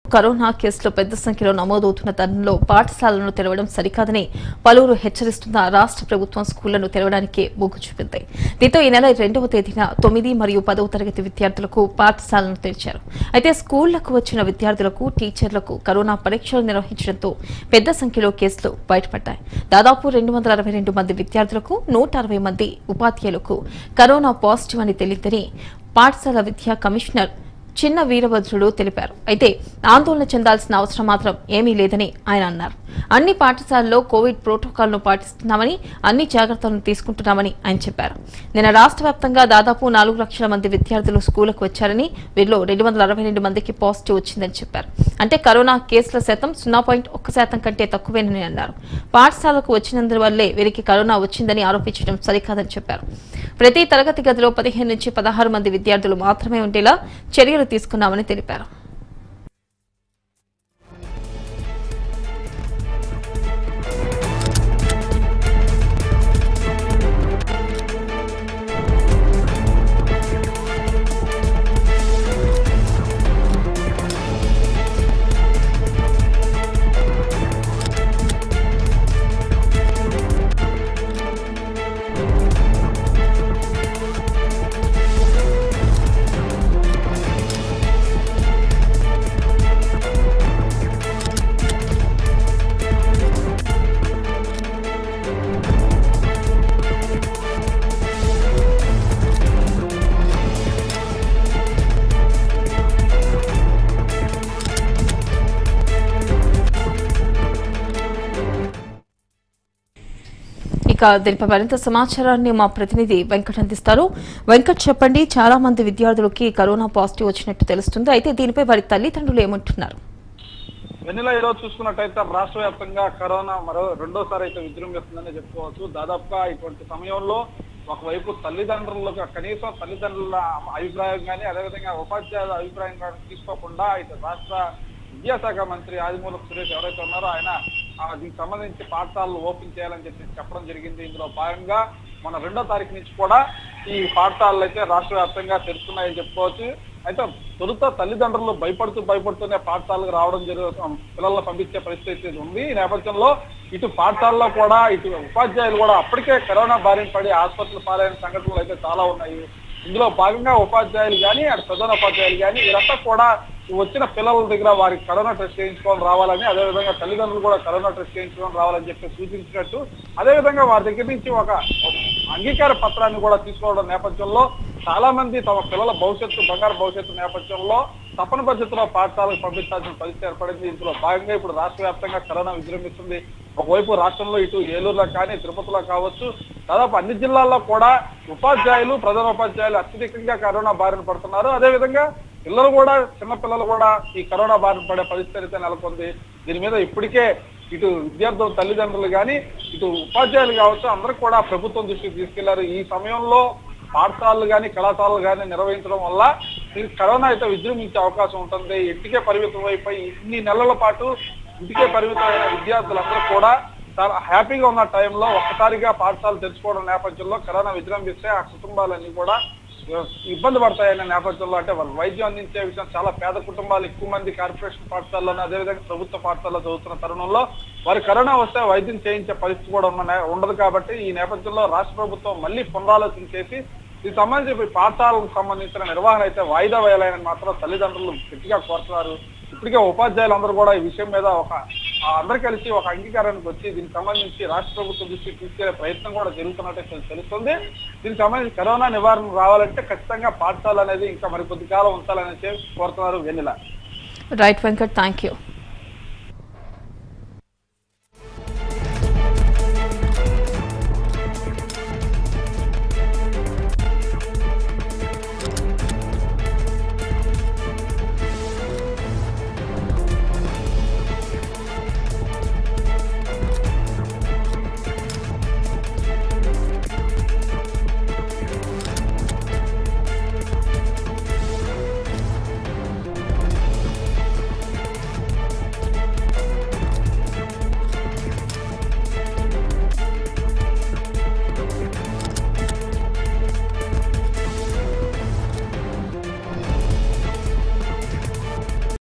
corona కేసులు పెద్ద సంఖ్యలో నమోదవుతున్న తరుణంలో పాఠశాలలను తెరవడం సరికాదని పలువురు హెచ్చరిస్తున్న రాష్ట్ర ప్రభుత్వం స్కూళ్లను తెరవడానికే మొగ్గు చూపింది దీంతో ఈ నెల రెండవ తేదీన తొమ్మిది మరియు పదవ తరగతి విద్యార్థులకు పాఠశాలను తెరిచారు అయితే స్కూళ్లకు వచ్చిన విద్యార్థులకు టీచర్లకు కరోనా పరీక్షలు నిర్వహించడంతో పెద్ద సంఖ్యలో కేసులు బయటపడ్డాయి దాదాపు రెండు వందల అరవై రెండు మంది విద్యార్థులకు నూట అరవై మంది ఉపాధ్యాయులకు కరోనా పాజిటివ్ అని తెలియదని పాఠశాల విద్యా కమిషనర్ చిన్న వీరభద్రుడు తెలిపారు అయితే ఆందోళన చెందాల్సిన అవసరం మాత్రం ఏమీ లేదని ఆయన అన్నారు అన్ని పాఠశాలల్లో కోవిడ్ ప్రోటోకాల్ను పాటిస్తున్నామని అన్ని జాగ్రత్తలను తీసుకుంటున్నామని ఆయన చెప్పారు నిన్న రాష్ట్ర వ్యాప్తంగా దాదాపు నాలుగు లక్షల మంది విద్యార్థులు స్కూలుకు వచ్చారని వీరిలో రెండు వందల అరవై రెండు మందికి పాజిటివ్ వచ్చిందని చెప్పారు అంటే కరోనా కేసుల శాతం సున్నా పాయింట్ ఒక్క శాతం కంటే తక్కువేనని అన్నారు పాఠశాలకు వచ్చినందువల్లే వీరికి కరోనా వచ్చిందని ఆరోపించడం సరికాదని చెప్పారు ప్రతి తరగతి గదిలో పదిహేను నుంచి పదహారు మంది విద్యార్థులు మాత్రమే ఉండేలా చర్యలు తీసుకున్నామని తెలిపారు ఇక దీనిపై మరింత సమాచారాన్ని మా ప్రతినిధి వెంకట్ అందిస్తారు వెంకట్ చెప్పండి చాలా మంది విద్యార్థులకి కరోనా పాజిటివ్ వచ్చినట్టు తెలుస్తుంది అయితే దీనిపై వారి తల్లిదండ్రులు ఏమంటున్నారు వెన్నెల ఈరోజు చూసుకున్నట్టయితే రాష్ట్ర వ్యాప్తంగా కరోనా మరో రెండోసారి అయితే విజృంభిస్తుందని చెప్పుకోవచ్చు దాదాపుగా ఇటువంటి సమయంలో ఒకవైపు తల్లిదండ్రులకు కనీసం తల్లిదండ్రుల అభిప్రాయం కానీ అదేవిధంగా ఉపాధ్యాయుల అభిప్రాయం కానీ తీసుకోకుండా ఇటు రాష్ట్ర విద్యాశాఖ మంత్రి ఆదిమూలపు సురేష్ ఎవరైతే ఉన్నారో ఆయన ఆ, దీనికి సంబంధించి పాఠశాలలు ఓపెన్ చేయాలని చెప్పి చెప్పడం జరిగింది ఇందులో భాగంగా మన రెండో తారీఖు నుంచి కూడా ఈ పాఠశాలలు అయితే రాష్ట్ర వ్యాప్తంగా తెరుస్తున్నాయని చెప్పుకోవచ్చు అయితే తొలుత తల్లిదండ్రులు భయపడుతూ భయపడుతూనే పాఠశాలకు రావడం జరుగుతుంది పిల్లలను పంపించే పరిస్థితి ఉంది ఈ నేపథ్యంలో ఇటు పాఠశాలలో కూడా ఇటు ఉపాధ్యాయులు కూడా అప్పటికే కరోనా బారిన పడి ఆసుపత్రులు పాలైన సంఘటనలు అయితే చాలా ఉన్నాయి ఇందులో భాగంగా ఉపాధ్యాయులు కానీ అటు ప్రధాన ఉపాధ్యాయులు కానీ వీరంతా కూడా వచ్చిన పిల్లల దగ్గర వారికి కరోనా టెస్ట్ చేయించుకొని రావాలని అదేవిధంగా తల్లిదండ్రులు కూడా కరోనా టెస్ట్ చేయించుకొని రావాలని చెప్పి సూచించినట్టు అదేవిధంగా వారి దగ్గర నుంచి ఒక అంగీకార పత్రాన్ని కూడా తీసుకోవడం నేపథ్యంలో చాలా మంది తమ పిల్లల భవిష్యత్తు బంగారు భవిష్యత్తు నేపథ్యంలో తప్పని పద్ధతిలో పాఠశాలకు పంపించాల్సిన పరిస్థితి ఏర్పడింది ఇందులో భాగంగా ఇప్పుడు రాష్ట్ర వ్యాప్తంగా కరోనా విజృంభిస్తుంది ఒకవైపు రాష్ట్రంలో ఇటు ఏలూరులో కానీ తిరుపతిలో కావచ్చు దాదాపు అన్ని జిల్లాల్లో కూడా ఉపాధ్యాయులు ప్రధాన ఉపాధ్యాయులు అత్యధికంగా కరోనా బారిన పడుతున్నారు అదేవిధంగా పిల్లలు కూడా చిన్న పిల్లలు కూడా ఈ కరోనా బారిన పడే పరిస్థితి అయితే నెలకొంది దీని మీద ఇప్పటికే ఇటు విద్యార్థుల తల్లిదండ్రులు కానీ ఇటు ఉపాధ్యాయులు కావచ్చు అందరూ కూడా ప్రభుత్వం దృష్టికి తీసుకెళ్లారు ఈ సమయంలో పాఠశాలలు కానీ కళాశాలలు కానీ నిర్వహించడం వల్ల ఈ కరోనా అయితే విజృంభించే అవకాశం ఉంటుంది ఇంటికే పరిమితం అయిపోయి ఇన్ని నెలల పాటు ఇంటికే పరిమితమైన విద్యార్థులందరూ కూడా చాలా హ్యాపీగా ఉన్న టైంలో ఒక్కసారిగా పాఠశాలలు తెరుచుకోవడం నేపథ్యంలో కరోనా విజృంభిస్తే ఆ కుటుంబాలన్నీ కూడా ఇబ్బంది పడతాయనే నేపథ్యంలో అంటే వాళ్ళు వైద్యం అందించే విషయం చాలా పేద కుటుంబాలు ఎక్కువ మంది కార్పొరేషన్ పాఠశాలలోనే అదేవిధంగా ప్రభుత్వ పాఠశాలలో చదువుతున్న తరుణంలో వారి కరోనా వస్తే వైద్యం చేయించే పరిస్థితి కూడా ఉన్న నే- ఉండదు కాబట్టి ఈ నేపథ్యంలో రాష్ట్ర ప్రభుత్వం మళ్ళీ పునరాలోచన చేసి దీనికి సంబంధించి ఈ పాఠశాలకు సంబంధించిన నిర్వహణ అయితే వాయిదా వేయాలని మాత్రం తల్లిదండ్రులు గట్టిగా కోరుతున్నారు ఇప్పటికే ఉపాధ్యాయులందరూ కూడా ఈ విషయం మీద ఒక ఆ అందరు కలిసి ఒక అంగీకారానికి వచ్చి దీనికి సంబంధించి రాష్ట్ర ప్రభుత్వం దృష్టికి తీసుకెళ్లే ప్రయత్నం కూడా జరుగుతున్నట్టు తెలు- తెలుస్తుంది దీనికి సంబంధించి కరోనా నివారణ రావాలంటే ఖచ్చితంగా పాఠశాల అనేది ఇంకా మరి కొద్ది కాలం ఉంచాలని చెప్పి కోరుతున్నారు Vennela right Venkat thank you